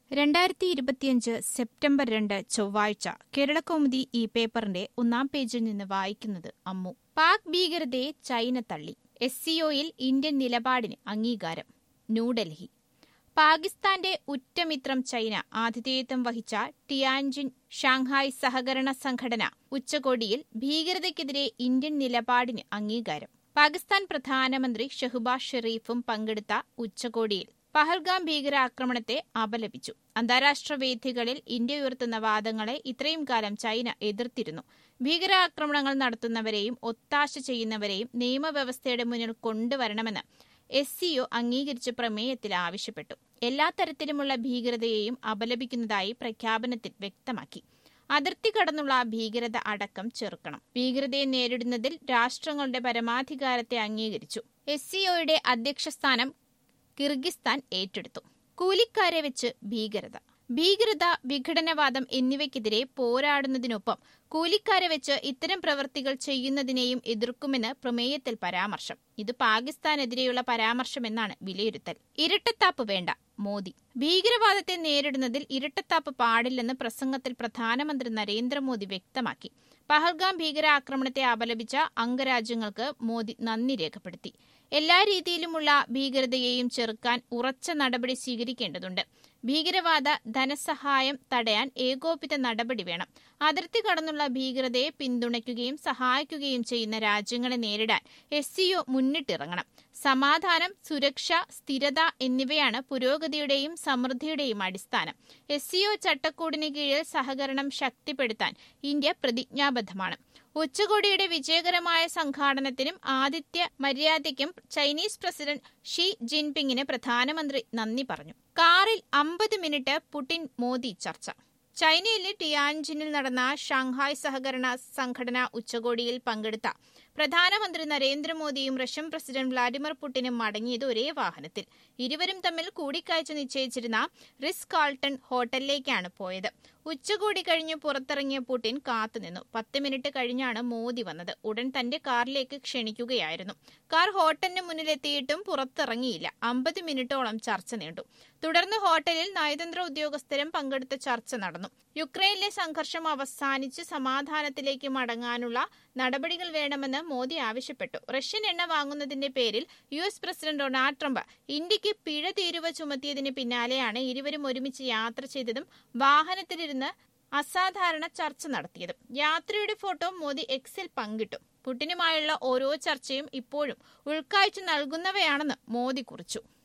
രണ്ടായിരത്തി ഇരുപത്തിയഞ്ച് സെപ്റ്റംബർ രണ്ട് ചൊവ്വാഴ്ച കേരളകൗമുദി ഈ പേപ്പറിന്റെ ഒന്നാം പേജിൽ നിന്ന് വായിക്കുന്നത് അമ്മു പാക് ഭീകരതയെ ചൈന തള്ളി എസ് സിഒയിൽ ഇന്ത്യൻ നിലപാടിന് അംഗീകാരം ന്യൂഡൽഹി പാകിസ്ഥാന്റെ ഉറ്റമിത്രം ചൈന ആതിഥേയത്വം വഹിച്ച ടിയാൻജിൻ ഷാങ്ഹായ് സഹകരണ സംഘടന ഉച്ചകോടിയിൽ ഭീകരതയ്ക്കെതിരെ ഇന്ത്യൻ നിലപാടിന് അംഗീകാരം പാകിസ്ഥാൻ പ്രധാനമന്ത്രി ഷെഹ്ബാസ് ഷെറീഫും പങ്കെടുത്ത ഉച്ചകോടിയിൽ പഹൽഗാം ഭീകരാക്രമണത്തെ അപലപിച്ചു അന്താരാഷ്ട്ര വേദികളിൽ ഇന്ത്യ ഉയർത്തുന്ന വാദങ്ങളെ ഇത്രയും കാലം ചൈന എതിർത്തിരുന്നു ഭീകരാക്രമണങ്ങൾ നടത്തുന്നവരെയും ഒത്താശ ചെയ്യുന്നവരെയും നിയമവ്യവസ്ഥയുടെ മുന്നിൽ കൊണ്ടുവരണമെന്ന് എസ് സിഒ അംഗീകരിച്ച പ്രമേയത്തിൽ ആവശ്യപ്പെട്ടു എല്ലാ തരത്തിലുമുള്ള ഭീകരതയെയും അപലപിക്കുന്നതായി പ്രഖ്യാപനത്തിൽ വ്യക്തമാക്കി അതിർത്തി കടന്നുള്ള ഭീകരത അടക്കം ചെറുക്കണം ഭീകരതയെ നേരിടുന്നതിൽ രാഷ്ട്രങ്ങളുടെ പരമാധികാരത്തെ അംഗീകരിച്ചു എസ് സിഒയുടെ അധ്യക്ഷസ്ഥാനം കിർഗിസ്ഥാൻ ഏറ്റെടുത്തു കൂലിക്കാരെ വെച്ച് ഭീകരത ഭീകരത വിഘടനവാദം എന്നിവയ്ക്കെതിരെ പോരാടുന്നതിനൊപ്പം കൂലിക്കാരെ വെച്ച് ഇത്തരം പ്രവൃത്തികൾ ചെയ്യുന്നതിനെയും എതിർക്കുമെന്ന് പ്രമേയത്തിൽ പരാമർശം ഇത് പാകിസ്ഥാനെതിരെയുള്ള പരാമർശമെന്നാണ് വിലയിരുത്തൽ ഇരട്ടത്താപ്പ് വേണ്ട മോദി ഭീകരവാദത്തെ നേരിടുന്നതിൽ ഇരട്ടത്താപ്പ് പാടില്ലെന്ന് പ്രസംഗത്തിൽ പ്രധാനമന്ത്രി നരേന്ദ്രമോദി വ്യക്തമാക്കി പഹൽഗാം ഭീകരാക്രമണത്തെ അപലപിച്ച അംഗരാജ്യങ്ങൾക്ക് മോദി നന്ദി രേഖപ്പെടുത്തി എല്ലാ രീതിയിലുമുള്ള ഭീകരതയെയും ചെറുക്കാൻ ഉറച്ച നടപടി സ്വീകരിക്കേണ്ടതുണ്ട് ഭീകരവാദ ധനസഹായം തടയാൻ ഏകോപിത നടപടി വേണം അതിർത്തി കടന്നുള്ള ഭീകരതയെ പിന്തുണയ്ക്കുകയും സഹായിക്കുകയും ചെയ്യുന്ന രാജ്യങ്ങളെ നേരിടാൻ എസ് സിഒ മുന്നിട്ടിറങ്ങണം സമാധാനം സുരക്ഷ സ്ഥിരത എന്നിവയാണ് പുരോഗതിയുടെയും സമൃദ്ധിയുടെയും അടിസ്ഥാനം എസ് സിഒ ചട്ടക്കൂടിന് കീഴിൽ സഹകരണം ശക്തിപ്പെടുത്താൻ ഇന്ത്യ പ്രതിജ്ഞാബദ്ധമാണ് ഉച്ചകോടിയുടെ വിജയകരമായ സംഘാടനത്തിനും ആതിഥ്യ മര്യാദയ്ക്കും ചൈനീസ് പ്രസിഡന്റ് ഷി ജിൻപിങ്ങിന് പ്രധാനമന്ത്രി നന്ദി പറഞ്ഞു കാറിൽ അമ്പത് മിനിറ്റ് പുടിൻ മോദി ചർച്ച ചൈനയിലെ ടിയാൻജിനിൽ നടന്ന ഷാങ്ഹായ് സഹകരണ സംഘടന ഉച്ചകോടിയിൽ പങ്കെടുത്ത പ്രധാനമന്ത്രി നരേന്ദ്രമോദിയും റഷ്യൻ പ്രസിഡന്റ് വ്ളാഡിമിർ പുടിനും മടങ്ങിയത് ഒരേ വാഹനത്തിൽ ഇരുവരും തമ്മിൽ കൂടിക്കാഴ്ച നിശ്ചയിച്ചിരുന്ന റിസ് കാൾട്ടൺ ഹോട്ടലിലേക്കാണ് പോയത് ഉച്ചകോടി കഴിഞ്ഞ് പുറത്തിറങ്ങിയ പുടിൻ കാത്തുനിന്നു പത്ത് മിനിറ്റ് കഴിഞ്ഞാണ് മോദി വന്നത് ഉടൻ തന്റെ കാറിലേക്ക് ക്ഷണിക്കുകയായിരുന്നു കാർ ഹോട്ടലിന് മുന്നിലെത്തിയിട്ടും പുറത്തിറങ്ങിയില്ല അമ്പത് മിനിറ്റോളം ചർച്ച നീണ്ടു തുടർന്ന് ഹോട്ടലിൽ നയതന്ത്ര ഉദ്യോഗസ്ഥരും പങ്കെടുത്ത ചർച്ച നടന്നു യുക്രൈനിലെ സംഘർഷം അവസാനിച്ച് സമാധാനത്തിലേക്ക് മടങ്ങാനുള്ള നടപടികൾ വേണമെന്ന് മോദി ആവശ്യപ്പെട്ടു റഷ്യൻ എണ്ണ വാങ്ങുന്നതിന്റെ പേരിൽ U S president Donald Trump ഇന്ത്യക്ക് പിഴ തീരുവ ചുമത്തിയതിന് പിന്നാലെയാണ് ഇരുവരും ഒരുമിച്ച് യാത്ര ചെയ്തതും വാഹനത്തിലിരുന്ന് അസാധാരണ ചർച്ച നടത്തിയതും യാത്രയുടെ ഫോട്ടോ മോദി എക്സിൽ പങ്കിട്ടു പുടിനുമായുള്ള ഓരോ ചർച്ചയും ഇപ്പോഴും ഉൾക്കാഴ്ച നൽകുന്നവയാണെന്ന് മോദി കുറിച്ചു